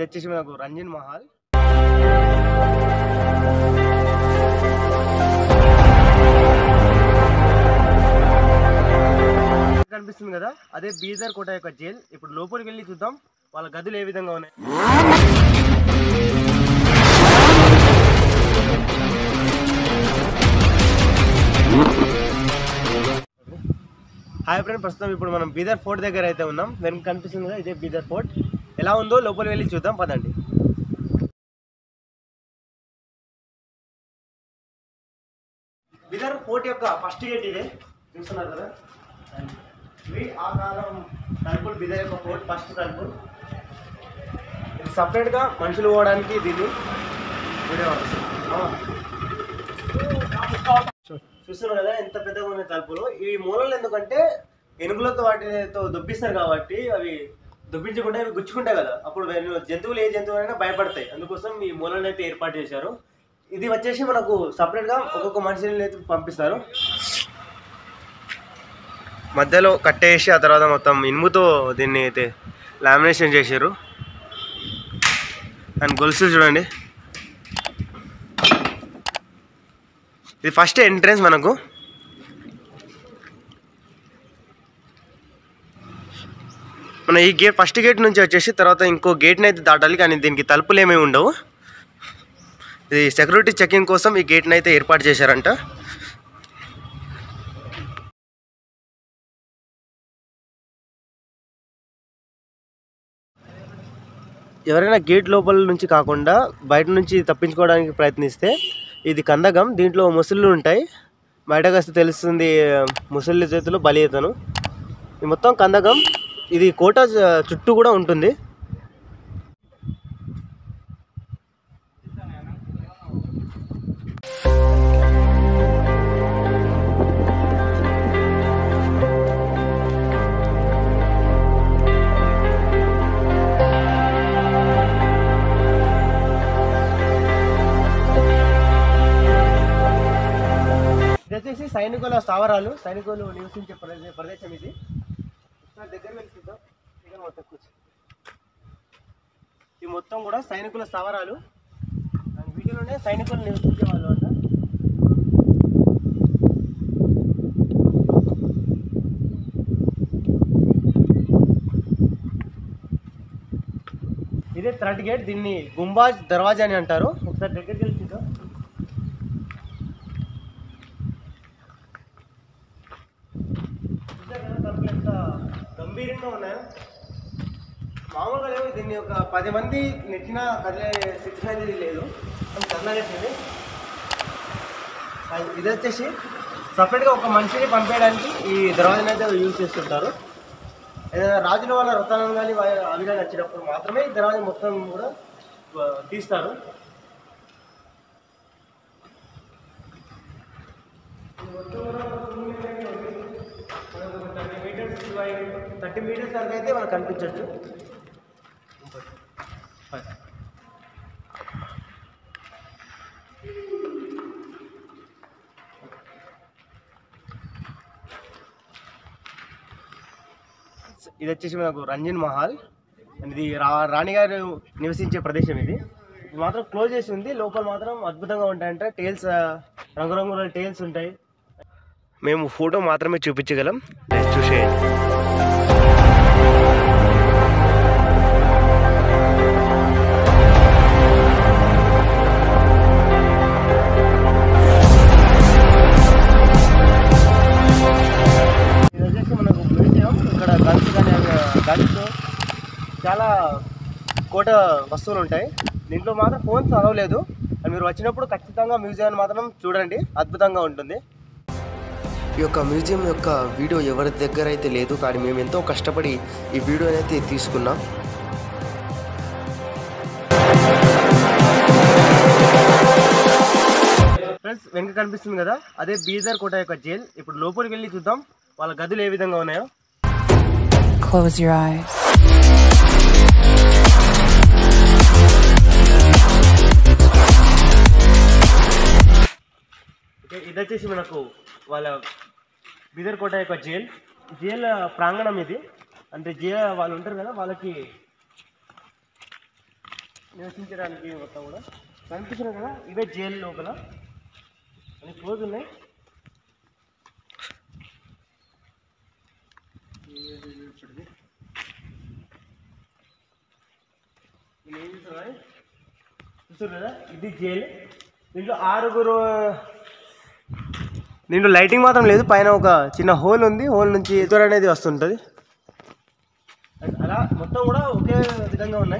వచ్చేసి మనకు రంజన్ మహల్ కనిపిస్తుంది కదా అదే బీదర్ కోట యొక్క జైల్ ఇప్పుడు లోపలికి వెళ్ళి చూద్దాం వాళ్ళ గదులు ఏ విధంగా ఉన్నాయి హాయ్ ఫ్రెండ్ ప్రస్తుతం ఇప్పుడు మనం బీదర్ ఫోర్ట్ దగ్గర అయితే ఉన్నాం వెనక కనిపిస్తుంది కదా ఇదే బీదర్ ఫోర్ట్ ఎలా ఉందో లోపలికి వెళ్ళి చూద్దాం పదండి బీదర్ ఫోర్ట్ యొక్క ఫస్ట్ గేట్ ఇదే చూస్తున్నారు కదా ఇవి ఆ కాలం తలుపులు బీదర్ యొక్క ఫోర్ట్ ఫస్ట్ తలుపులు ఇది సపరేట్గా మనుషులు పోవడానికి దీన్ని వీడియో చూ- చూస్తున్నారు కదా ఎంత పెద్దగా ఉన్నాయి తలుపులు ఈ మూలలు ఎందుకంటే ఎనుగులతో వాటితో దొబ్బిస్తారు కాబట్టి అవి దొబ్బించకుండా అవి గుచ్చుకుంటాయి కదా అప్పుడు వెను- జంతువులు ఏ జంతువులు అయినా భయపడతాయి అందుకోసం ఈ మూలను అయితే ఏర్పాటు చేశారు ఇది వచ్చేసి మనకు సపరేట్గా ఒక్కొక్క మనిషిని అయితే పంపిస్తారు మధ్యలో కట్టేసి ఆ తర్వాత మొత్తం ఇనుముతో దీన్ని అయితే లామినేషన్ చేశారు అండ్ గొలుసులు చూడండి ఇది ఫస్ట్ ఎంట్రన్స్ మనకు మన ఈ గేట్ ఫస్ట్ గేట్ నుంచి వచ్చేసి తర్వాత ఇంకో గేట్ని అయితే దాటాలి కానీ దీనికి తలుపులు ఏమీ ఉండవు ఇది సెక్యూరిటీ చెకింగ్ కోసం ఈ గేట్ని అయితే ఏర్పాటు చేశారంట ఎవరైనా గేట్ లోపల నుంచి కాకుండా బయట నుంచి తప్పించుకోవడానికి ప్రయత్నిస్తే ఇది కందకం దీంట్లో ముసళ్ళు ఉంటాయి బయటకు వస్తే తెలుస్తుంది ముసలి చేతిలో బలి అవుతాను ఇది మొత్తం కందకం ఇది కోట చ- చుట్టూ కూడా ఉంటుంది ఇది వచ్చేసి సైనికుల స్థావరాలు సైనికులు నివసించే ప్రదే- ప్రదేశం ఇది ఒకసారి దగ్గర వెళ్ళి చూద్దాం ఇక్కడ మొత్తం కూర్చో ఈ మొత్తం కూడా సైనికుల స్థావరాలు అండ్ వీటిలోనే సైనికులు నివసించే వాళ్ళు అంట ఇదే థర్డ్ గేట్ దీన్ని గుంబాజ్ దర్వాజా అని అంటారు ఒకసారి దగ్గరికి వెళ్ళి చూద్దాం చూసారు కదా తలుపులు ఎంత గంభీరంగా ఉన్నాయో మామూలుగా లేవు దీన్ని ఒక పది మంది నెట్టిన కదిలే సిచ్యువేషన్ అనేది లేదు కదలనేసింది ఇది వచ్చేసి సపరేట్గా ఒక మనిషిని పంపేయడానికి ఈ దర్వాజాని అయితే యూజ్ చేస్తుంటారు ఏదైనా రాజుల వాళ్ళ రథాలను కానీ అవి కానీ వచ్చినప్పుడు మాత్రమే ఈ దర్వాజా మొత్తం కూడా ఆ, తీస్తారు థర్టీ మీటర్స్ థర్టీ మీటర్స్ వరకు అయితే మనకు కనిపించవచ్చు ఇది వచ్చేసి మనకు రంజన్ మహల్ అండ్ ఇది రా రాణిగారు నివసించే ప్రదేశం ఇది ఇది మాత్రం క్లోజ్ చేసి ఉంది లోపల మాత్రం అద్భుతంగా ఉంటాయంట టైల్స్ రంగురంగుల టైల్స్ ఉంటాయి మేము ఫోటో మాత్రమే చూపించగలం దయచేసి చూసేయండి ఇది వచ్చేసి మనకు మ్యూజియం ఇక్కడ గన్స్ కానీ గన్స్ చాలా కోట వస్తువులు ఉంటాయి దీంట్లో మాత్రం ఫోన్స్ అలవలేదు అండ్ మీరు వచ్చినప్పుడు ఖచ్చితంగా మ్యూజియాన్ని మాత్రం చూడండి అద్భుతంగా ఉంటుంది ఈ యొక్క మ్యూజియం యొక్క వీడియో ఎవరి దగ్గర అయితే లేదు కానీ మేము ఎంతో కష్టపడి ఈ వీడియోని అయితే తీసుకున్నాం ఫ్రెండ్స్ వెనక కనిపిస్తుంది కదా అదే బీదర్ కోట యొక్క జైల్ ఇప్పుడు లోపలికి వెళ్ళి చూద్దాం వాళ్ళ గదులు ఏ విధంగా ఉన్నాయో Close your eyes. ఓకే ఇది వచ్చేసి మనకు వాళ్ళ బీదర్ కోట యొక్క జైల్ జైల్ ప్రాంగణం ఇది అంటే జైల్ వాళ్ళు ఉంటారు కదా వాళ్ళకి నివసించడానికి మొత్తం కూడా కనిపిస్తున్నాయి కదా ఇవే జైలు లోపల అన్ని క్లోజ్ ఉన్నాయి ఇది చూడండి. దీన్ని ఏం చేస్తున్నారు? చూస్తారు కదా ఇది జైలు దీంట్లో ఆరుగురు దీంట్లో లైటింగ్ మాత్రం లేదు పైన ఒక చిన్న హోల్ ఉంది హోల్ నుంచి ఎదురు అనేది వస్తుంటుంది అలా మొత్తం కూడా ఒకే విధంగా ఉన్నాయి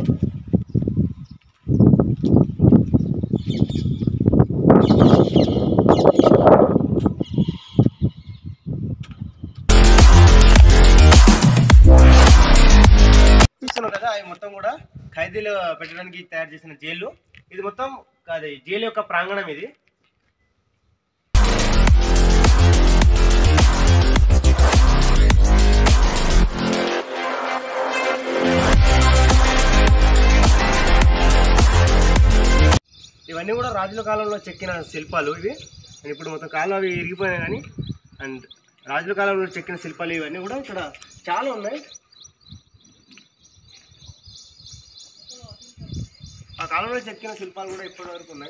చూస్తున్నాం కదా అవి మొత్తం కూడా ఖైదీలు పెట్టడానికి తయారు చేసిన జైలు ఇది మొత్తం అది జైలు యొక్క ప్రాంగణం ఇది ఇవన్నీ కూడా రాజుల కాలంలో చెక్కిన శిల్పాలు ఇవి అండ్ ఇప్పుడు మొత్తం కాలం అవి ఇరిగిపోయినాయి కానీ అండ్ రాజుల కాలంలో చెక్కిన శిల్పాలు ఇవన్నీ కూడా ఇక్కడ చాలా ఉన్నాయి ఆ కాలంలో చెక్కిన శిల్పాలు కూడా ఇప్పటి వరకు ఉన్నాయి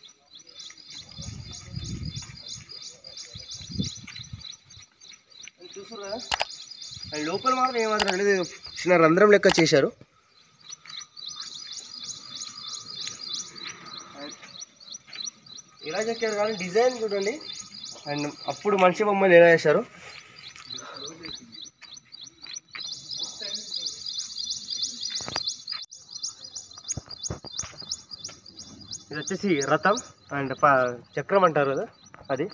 అది చూసారు కదా అండ్ లోపల మాత్రం ఏమాత్రం అనేది చిన్న రంధ్రం లెక్క చేశారు ఇలా చెక్కారు కానీ డిజైన్ చూడండి అండ్ అప్పుడు మనిషి బొమ్మలు ఎలా చేశారు ఇది వచ్చేసి రథం అండ్ ప చక్రం అంటారు కదా అది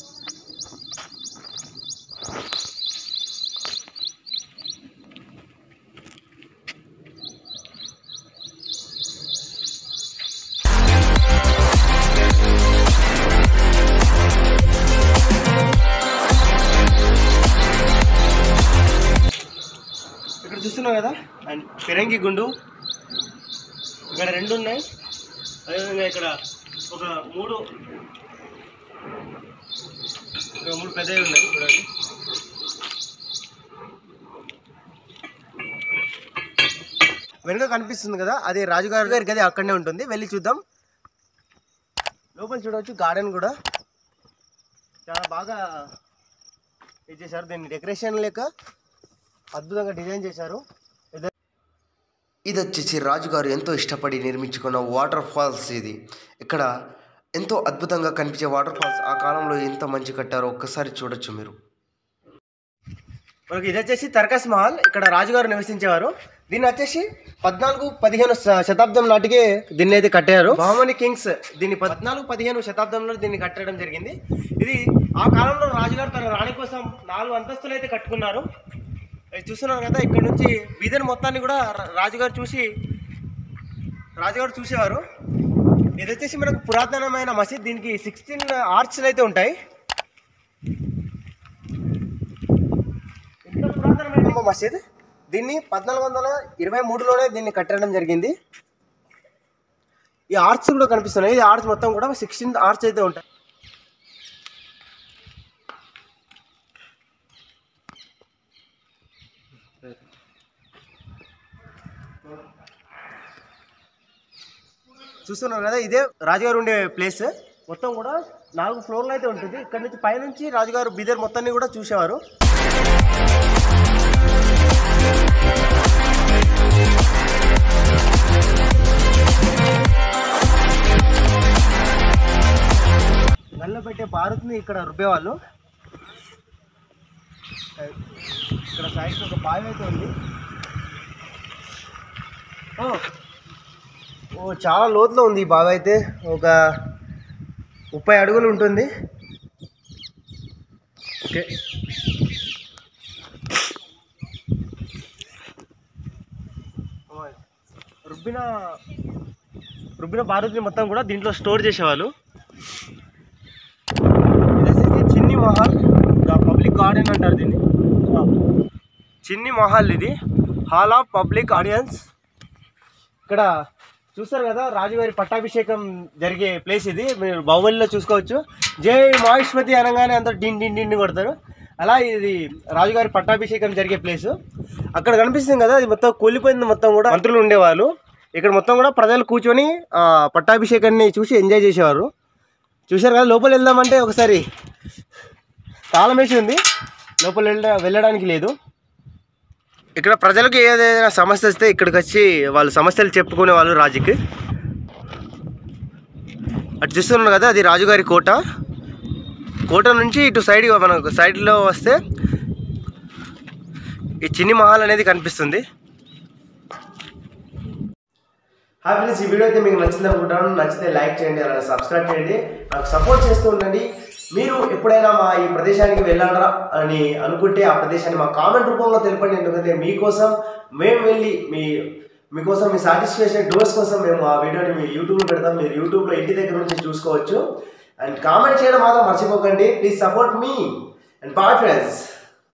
ఇక్కడ చూస్తున్నావు కదా అండ్ ఫిరంగి గుండు ఇక్కడ రెండు ఉన్నాయి అదేవిధంగా ఇక్కడ ఒక మూడు ఇక్కడ మూడు పెద్దవి ఉన్నాయి చూడండి వెనుక కనిపిస్తుంది కదా అది రాజుగారి గారి గది అక్కడనే ఉంటుంది వెళ్ళి చూద్దాం లోపల చూడవచ్చు గార్డెన్ కూడా చాలా బాగా ఇది చేశారు దీన్ని డెకరేషన్ లెక్క అద్భుతంగా డిజైన్ చేశారు ఇది ఇది వచ్చేసి రాజుగారు ఎంతో ఇష్టపడి నిర్మించుకున్న వాటర్ ఫాల్స్ ఇది ఇక్కడ ఎంతో అద్భుతంగా కనిపించే వాటర్ ఫాల్స్ ఆ కాలంలో ఎంత మంచి కట్టారో ఒక్కసారి చూడొచ్చు మీరు మనకి ఇది వచ్చేసి తర్కస్ మహల్ ఇక్కడ రాజుగారు నివసించేవారు దీన్ని వచ్చేసి పద్నాలుగు పదిహేను శ- శతాబ్దం నాటికే దీన్ని అయితే కట్టారు బహుమని కింగ్స్ దీన్ని పద్నాలుగు పదిహేను శతాబ్దంలో దీన్ని కట్టడం జరిగింది ఇది ఆ కాలంలో రాజుగారు తన రాణి కోసం నాలుగు అంతస్తులు అయితే కట్టుకున్నారు ఇది చూస్తున్నారు కదా ఇక్కడ నుంచి బీదర్ మొత్తాన్ని కూడా రా- రాజుగారు చూసి రాజుగారు చూసేవారు ఇది వచ్చేసి మనకు పురాతనమైన మసీద్ దీనికి సిక్స్టీన్ ఆర్చ్లు అయితే ఉంటాయి ఎంత పురాతనమైన మసీద్ దీన్ని పద్నాలుగు వందల ఇరవై మూడులోనే దీన్ని కట్టడం జరిగింది ఈ ఆర్చ్ కూడా కనిపిస్తున్నాయి ఈ ఆర్చ్ మొత్తం కూడా సిక్స్టీన్ ఆర్చ్ అయితే ఉంటాయి చూస్తున్నారు కదా ఇదే రాజుగారు ఉండే ప్లేస్ మొత్తం కూడా నాలుగు ఫ్లోర్లు అయితే ఉంటుంది ఇక్కడ నుంచి పైనుంచి రాజుగారు బీదర్ మొత్తాన్ని కూడా చూసేవారు నల్ల పెట్టే భారత్ని ఇక్కడ రుబ్బేవాళ్ళు ఇక్కడ సైడ్ ఒక బావి అయితే ఉంది ఓ ఓ చాలా లోతులో ఉంది ఈ బావి అయితే ఒక ముప్పై అడుగులు ఉంటుంది ఓకే ఓయ్. రుబ్బిన రుబ్బిన భారతిని మొత్తం కూడా దీంట్లో స్టోర్ చేసేవాళ్ళు ఇది వచ్చేసి చిన్ని మహల్ పబ్లిక్ గార్డెన్ అంటారు దీన్ని ఆ. చిన్ని మహల్ ఇది హాల్ ఆఫ్ పబ్లిక్ ఆడియన్స్ ఇక్కడ చూస్తారు కదా రాజుగారి పట్టాభిషేకం జరిగే ప్లేస్ ఇది మీరు బాహుబలిలో చూసుకోవచ్చు జై మహేశ్వతి అనగానే అంత డిండి డిండి కొడతారు అలా ఇది రాజుగారి పట్టాభిషేకం జరిగే ప్లేస్ అక్కడ కనిపిస్తుంది కదా అది మొత్తం కూలిపోయింది మొత్తం కూడా మంత్రులు ఉండేవాళ్ళు ఇక్కడ మొత్తం కూడా ప్రజలు కూర్చొని ఆ, పట్టాభిషేకాన్ని చూసి ఎంజాయ్ చేసేవారు చూశారు కదా లోపల వెళ్దామంటే ఒకసారి తాళం వేసి ఉంది లోపల వెళ్ళ వెళ్ళడానికి లేదు ఇక్కడ ప్రజలకు ఏదైనా సమస్య వస్తే ఇక్కడికి వచ్చి వాళ్ళు సమస్యలు చెప్పుకునే వాళ్ళు రాజుకి అటు చూస్తున్నాను కదా అది రాజుగారి కోట కోట నుంచి ఇటు సైడ్ మనకు సైడ్లో వస్తే ఈ చిన్ని మహల్ అనేది కనిపిస్తుంది హాయ్ ఫ్రెండ్స్ ఈ వీడియో అయితే మీకు నచ్చింది అనుకుంటాను నచ్చితే లైక్ చేయండి అలాగే సబ్స్క్రైబ్ చేయండి నాకు సపోర్ట్ చేస్తూ ఉండండి మీరు ఎప్పుడైనా మా ఈ ప్రదేశానికి వెళ్ళాలరా అని అనుకుంటే ఆ ప్రదేశాన్ని మా కామెంట్ రూపంలో తెలపండి ఎందుకంటే మీకోసం మేము వెళ్ళి మీ మీకోసం మీ సాటిస్ఫాక్షన్ డోర్స్ కోసం మేము ఆ వీడియోని మీ యూట్యూబ్లో పెడతాం మీరు యూట్యూబ్లో ఇంటి దగ్గర నుంచి చూసుకోవచ్చు అండ్ కామెంట్ చేయడం మాత్రం మర్చిపోకండి ప్లీజ్ సపోర్ట్ మీ అండ్ బాయ్ ఫ్రెండ్స్